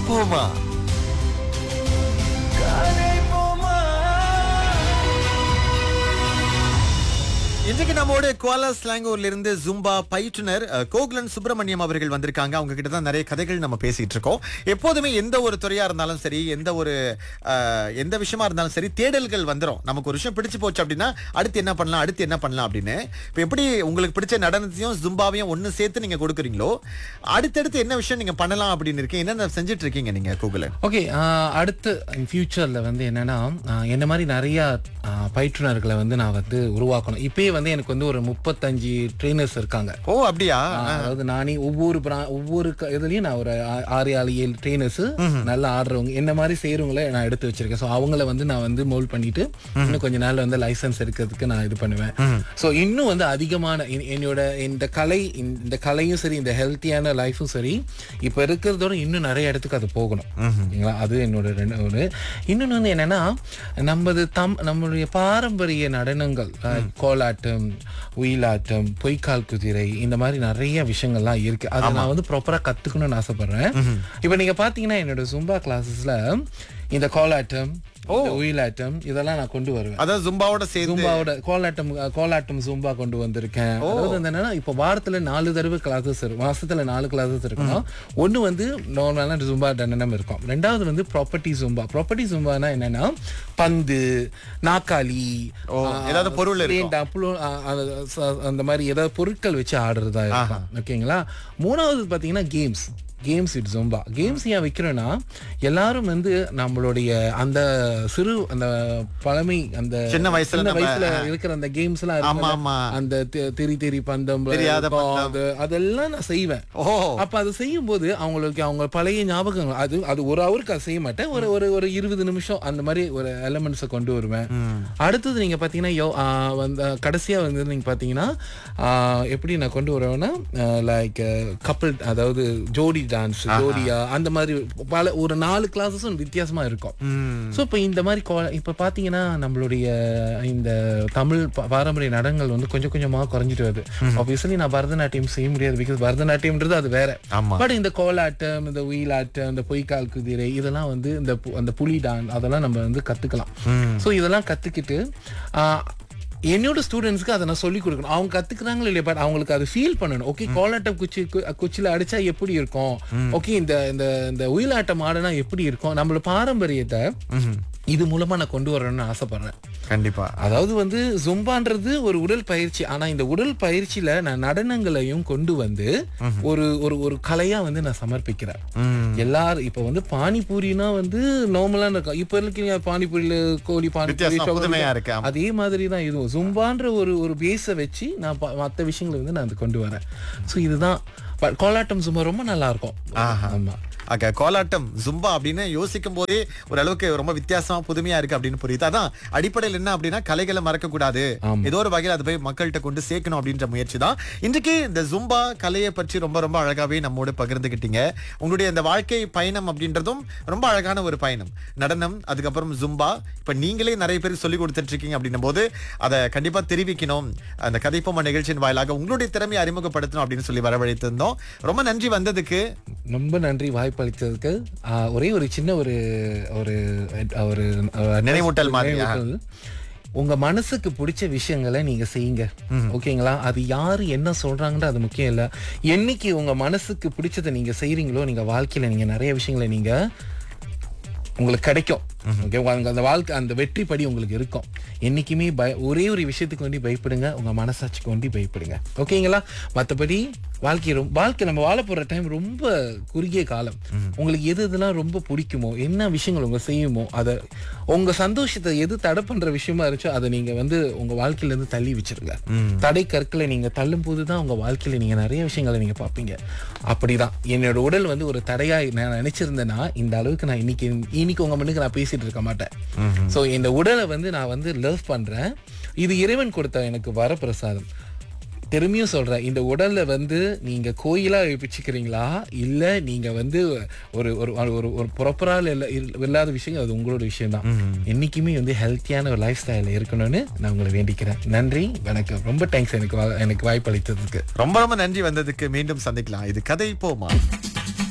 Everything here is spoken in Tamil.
போமா இன்றைக்கு நம்மோட குவாலா ஸ்லாங்கூர்ல இருந்து ஜும்பா பயிற்றுனர் அஹ், கோகுலன் சுப்பிரமணியம் அவர்கள் வந்திருக்காங்க அவங்க கிட்ட தான் நிறைய கதைகள் நம்ம பேசிட்டு இருக்கோம் எப்போதுமே எந்த ஒரு துறையா இருந்தாலும் சரி எந்த ஒரு அஹ், எந்த விஷயமா இருந்தாலும் சரி தேடல்கள் வந்துரும் நமக்கு ஒரு விஷயம் பிடிச்சு போச்சு அப்படின்னா அடுத்து என்ன பண்ணலாம் அடுத்து என்ன பண்ணலாம் அப்படின்னு இப்போ எப்படி உங்களுக்கு பிடிச்ச நடனத்தையும் ஜும்பாவையும் ஒன்னு சேர்த்து நீங்க கொடுக்குறீங்களோ அடுத்தடுத்து என்ன விஷயம் நீங்க பண்ணலாம் அப்படின்னு இருக்கீங்க என்னென்ன செஞ்சுட்டு இருக்கீங்க நீங்க கோகுலன் ஓகே அடுத்து ஃபியூச்சரில் வந்து என்னன்னா ஆஹ் என்ன மாதிரி நிறைய ஆஹ் பயிற்றுனர்களை வந்து நான் வந்து உருவாக்கணும் இப்பயே வந்து எனக்கு வந்து ஒரு முப்பத்தஞ்சு ட்ரெயினர்ஸ் இருக்காங்க ஓ அப்படியா ஆஹ் அதாவது நானே ஒவ்வொரு bra- ஒவ்வொரு க- இதுலயும் நான் ஒரு ஆ- ஆறு ஏழு ஏழு ட்ரெயினர்ஸ் நல்லா ஆடுறவங்க என்ன மாதிரி செய்யறவங்கள நான் எடுத்து வச்சிருக்கேன் ஸோ அவங்கள வந்து நான் வந்து மோல்ட் பண்ணிட்டு இன்னும் கொஞ்ச நாள்ல வந்து லைசன்ஸ் எடுக்கிறதுக்கு நான் இது பண்ணுவேன் ஸோ இன்னும் வந்து அதிகமான என்- என்னோட இந்த கலை இந்த கலையும் சரி இந்த ஹெல்த்தியான லைஃபும் சரி இப்போ இருக்கிறதோட இன்னும் நிறைய இடத்துக்கு அது போகணும் ஓகேங்களா அது என்னோட ரெண்டு ஒரு இன்னொன்று வந்து என்னன்னா நமது தம் நம்மளுடைய பாரம்பரிய நடனங்கள் அஹ், கோலாட்டம் ஒயிலாட்டம் பொய்க்கால் குதிரை இந்த மாதிரி நிறைய விஷயங்கள்லாம் இருக்கு அதை நான் வந்து ப்ராப்பரா கத்துக்கணும்னு ஆசைப்படுறேன் இப்போ நீங்க பாத்தீங்கன்னா என்னோட ஜும்பா கிளாஸஸ்ல இந்த கோலாட்டம் இந்த ஒயிலாட்டம் இதெல்லாம் நான் கொண்டு வருவேன் அதான் ஜும்பாவோட சேர்ந்து ஜும்பாவோட கோலாட்டம் அஹ், கோலாட்டம் ஜும்பா கொண்டு வந்திருக்கேன் அதாவது வந்து என்னன்னா இப்ப வாரத்துல நாலு தடவை கிளாஸஸ் இருக்கும் மாசத்துல நாலு கிளாஸஸ் இருக்கணும் ஒண்ணு வந்து நார்மலான ஜும்பா தண்டனம் இருக்கும் ரெண்டாவது வந்து ப்ராப்பர்ட்டி ஜும்பா ப்ராப்பர்ட்டி ஜும்பானா என்னன்னா பந்து நாக்காளி ஓ, ஏதாவது பொருள் இருக்கும். paint, அப்பளம், அஹ், அது, ச- அந்த மாதிரி ஏதாவது பொருட்கள் வச்சு ஆடுறதா இருக்கும் ஓகேங்களா மூணாவது பாத்தீங்கன்னா games games it Zumba games ஏன் வைக்கிறோன்னா எல்லாரும் வந்து நம்மளுடைய அந்த சிறு அந்த பழமை அந்த சின்ன வயசுல சின்ன நம்ம, வயசுல இருக்கிற அந்த கேம்ஸ் எல்லாம் ஆமா, இருக்குல்ல, ஆமா. அந்த தெ- தெரி தெரி பந்தம் தெரியாத பந்தம். அது அதெல்லாம் நான் செய்வேன் ஓ அப்ப அது செய்யும் போது அவங்களுக்கு அவங்க பழைய ஞாபகங்கள் அது அது ஒரு அவருக்கு அதை செய்ய மாட்டேன் ஒரு ஒரு ஒரு இருபது நிமிஷம் அந்த மாதிரி ஒரு எலமெண்ட்ஸை கொண்டு வருவேன் அடுத்தது நீங்க பாத்தீங்கன்னா யோ ஆ, வந்து கடைசியா வந்து நீங்க பாத்தீங்கன்னா ஆ, எப்படி நான் கொண்டு வருவேன்னா லைக் கப்பல் அதாவது ஜோடி டான்ஸ் ஜோடியா அந்த மாதிரி பல ஒரு நாலு கிளாஸஸும் வித்தியாசமா இருக்கும் ஸோ இப்போ இந்த மாதிரி கோ- இப்போ பார்த்தீங்கன்னா நம்மளுடைய இந்த தமிழ் பா- பாரம்பரிய நடனங்கள் வந்து கொஞ்சம் கொஞ்சமா குறைஞ்சிட்டு வருது ஆப்வியஸ்லி நான் பரதநாட்டியம் செய்ய முடியாது பிகாஸ் பரதநாட்டியம்ன்றது அது வேற ஆமா. பட் இந்த கோலாட்டம் இந்த ஒயிலாட்டம் இந்த பொய்க்கால் குதிரை இதெல்லாம் வந்து இந்த பு- அந்த புலி டான் அதெல்லாம் நம்ம வந்து கத்துக்கலாம் ஸோ இதெல்லாம் கத்துக்கிட்டு ஆஹ், என்னோட ஸ்டூடெண்ட்ஸ்க்கு அதை நான் சொல்லி கொடுக்கணும் அவங்க கத்துக்கிறாங்களோ இல்லையா பட் அவங்களுக்கு அது ஃபீல் பண்ணணும் ஓகே கோலாட்டம் குச்சி கு- குச்சில அடிச்சா எப்படி இருக்கும் ஓகே இந்த இந்த இந்த ஒயிலாட்டம் ஆடினா எப்படி இருக்கும் நம்மளோட பாரம்பரியத்தை இது மூலமா நான் கொண்டு வரணும்னு ஆசைப்படுறேன் கண்டிப்பா அதாவது வந்து ஜும்பான்றது ஒரு உடல் பயிற்சி ஆனா இந்த உடல் பயிற்சியில நான் நடனங்களையும் கொண்டு வந்து ஒரு ஒரு ஒரு கலையா வந்து நான் சமர்ப்பிக்கிறேன் எல்லாரும் இப்ப வந்து பானிபூரினா வந்து நார்மலா இருக்கும் இப்ப இருக்கீங்க பானிபூரியில கோழி பானிபூரி வித்தியாசமா, ஷவர்மா. புதுமையா இருக்கு, ஆமா. அதே மாதிரி தான் இதுவும் ஜும்பான்ற ஒரு ஒரு பேஸை வச்சு நான் ப- மத்த விஷயங்களை வந்து நான் அது கொண்டு வரேன் சோ இதுதான் பட் கோலாட்டம் ஜும்பா ரொம்ப நல்லா இருக்கும் ஆமா அங்க கோலாட்டம் ஜும்பா அப்படின்னு யோசிக்கும் போதே ஒரு அளவுக்கு ரொம்ப வித்தியாசமா புதுமையா இருக்கு அப்படின்னு புரியுது அதான் அடிப்படையில் என்ன அப்படின்னா கலைகளை மறக்க கூடாது ஆமா. ஏதோ ஒரு வகையில் அதை போய் மக்கள்கிட்ட கொண்டு சேர்க்கணும் அப்படின்ற முயற்சி தான் இன்றைக்கு இந்த ஜும்பா கலையை பற்றி ரொம்ப ரொம்ப அழகாவே நம்மோடு பகிர்ந்துகிட்டீங்க உங்களுடைய இந்த வாழ்க்கை பயணம் அப்படின்றதும் ரொம்ப அழகான ஒரு பயணம் நடனம் அதுக்கப்புறம் ஜும்பா இப்ப நீங்களே நிறைய பேருக்கு சொல்லி கொடுத்துட்டு இருக்கீங்க அப்படின்னும் போது அதை கண்டிப்பா தெரிவிக்கணும் அந்த கதைப்போமா நிகழ்ச்சியின் வாயிலாக உங்களுடைய திறமையை அறிமுகப்படுத்தணும் அப்படின்னு சொல்லி வரவழைத்திருந்தோம் ரொம்ப நன்றி வந்ததுக்கு ரொம்ப நன்றி வாய்ப்பு அளித்ததுக்கு ஆஹ், ஒரே ஒரு சின்ன ஒரு ஒரு ஒரு அஹ், நினைவூட்டல் மாதிரி, நினைவூட்டல். உங்க மனசுக்கு பிடிச்ச விஷயங்களை நீங்க செய்யுங்க ஓகேங்களா அது யாரு என்ன சொல்றாங்கன்ற அது முக்கியம் இல்ல என்னைக்கு உங்க மனசுக்கு பிடிச்சதை நீங்க செய்றீங்களோ நீங்க வாழ்க்கையில நீங்க நிறைய விஷயங்களை நீங்க உங்களுக்கு கிடைக்கும் ஓகே அந்த வாழ்க்கை அந்த வெற்றி படி உங்களுக்கு இருக்கும் என்னைக்குமே பய ஒரே ஒரு விஷயத்துக்கு வேண்டி பயப்படுங்க உங்க மனசாட்சிக்கு வேண்டி பயப்படுங்க ஓகேங்களா மற்றபடி வாழ்க்கை ரொம்ப வாழ்க்கை நம்ம வாழ போற டைம் ரொம்ப குறுகிய காலம் உங்களுக்கு எது இதெல்லாம் ரொம்ப பிடிக்குமோ என்ன விஷயங்கள் உங்க செய்யுமோ அதை உங்க சந்தோஷத்தை எது தடை பண்ற விஷயமா இருந்துச்சோ அதை நீங்க வந்து உங்க வாழ்க்கையில இருந்து தள்ளி வச்சிருங்க தடை கற்களை நீங்க தள்ளும் போதுதான் உங்க வாழ்க்கையில நீங்க நிறைய விஷயங்களை நீங்க பார்ப்பீங்க அப்படிதான் என்னோட உடல் வந்து ஒரு தடையா நான் நினைச்சிருந்தேன்னா இந்த அளவுக்கு நான் இன்னைக்கு இன்னைக்கு உங்க முன்னுக்கு நான் பேசிட்டு இருக்க மாட்டேன் சோ இந்த உடலை வந்து நான் வந்து லவ் பண்றேன் இது இறைவன் கொடுத்த எனக்கு வரப்பிரசாதம் திரும்பியும் சொல்றேன் இந்த உடல்ல வந்து நீங்க கோயிலா வச்சுக்கிறீங்களா இல்ல நீங்க வந்து ஒரு ஒரு ஒரு ஒரு ப்ராப்பரா இல்லாத விஷயம் அது உங்களோட விஷயம் தான் என்னைக்குமே வந்து ஹெல்த்தியான ஒரு லைஃப் ஸ்டைல இருக்கணும்னு நான் உங்களை வேண்டிக்கிறேன் நன்றி வணக்கம் ரொம்ப தேங்க்ஸ் எனக்கு வா- எனக்கு வாய்ப்பு அளித்ததுக்கு ரொம்ப ரொம்ப நன்றி வந்ததுக்கு மீண்டும் சந்திக்கலாம் இது கதை போமா